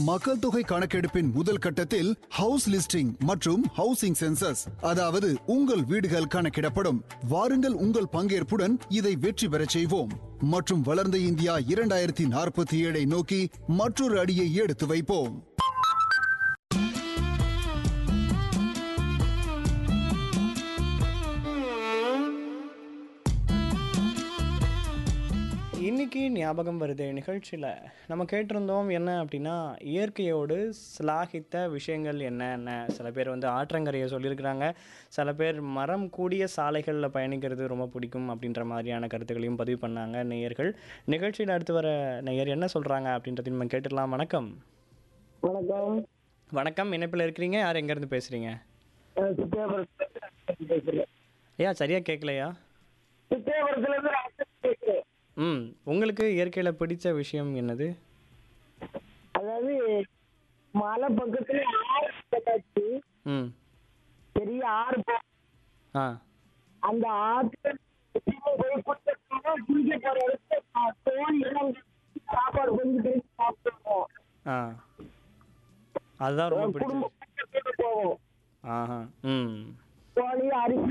மக்கள் தொகை கணக்கெடுப்பின் முதல் கட்டத்தில் ஹவுஸ் லிஸ்டிங் மற்றும் ஹவுசிங் சென்சஸ் அதாவது உங்கள் வீடுகள் கணக்கிடப்படும் வாருங்கள் உங்கள் பங்கேற்புடன் இதை வெற்றி பெறச் செய்வோம் மற்றும் வளர்ந்த இந்தியா இரண்டாயிரத்தி நாற்பத்தி ஏழை நோக்கி மற்றொரு அடியை எடுத்து வைப்போம் இன்னைக்கு ஞாபகம் வருது நிகழ்ச்சியில் நம்ம கேட்டிருந்தோம் என்ன அப்படின்னா இயற்கையோடு சிலாகித்த விஷயங்கள் என்னென்ன சில பேர் வந்து ஆற்றங்கரையை சொல்லியிருக்கிறாங்க சில பேர் மரம் கூடிய சாலைகளில் பயணிக்கிறது ரொம்ப பிடிக்கும் அப்படின்ற மாதிரியான கருத்துக்களையும் பதிவு பண்ணாங்க நேயர்கள் நிகழ்ச்சியில் அடுத்து வர நேயர் என்ன சொல்கிறாங்க அப்படின்றதையும் நம்ம கேட்டுடலாம் வணக்கம் வணக்கம் வணக்கம் இணைப்பில் இருக்கிறீங்க யார் எங்கேருந்து பேசுகிறீங்க நான் சித்தியாபுரத்துல பேசுறேன் ஐயா சரியாக கேட்கலையா சித்தியாபுரத்துல இருந்து ராஜேஷ் பேசுறேன் ம் உங்களுக்கு இயற்கையில் பிடிச்ச விஷயம் என்னது அதாவது மலை பக்கத்துல ஆறு கட்டாச்சு ம் பெரிய ஆறு போ- ஆ அந்த ஆத்துல எப்பயுமே போய் குளிக்க குளிக்க போற இடத்துல சா- தோணி எல்லாம் சாப்பாடு கொஞ்சம் பேசி சாப்பிடுவோம் ஆ அதுதான் ரொம்ப பிடிச்சது குடும்பம் போவோம் ஆஹா ம் கோழி அரிசி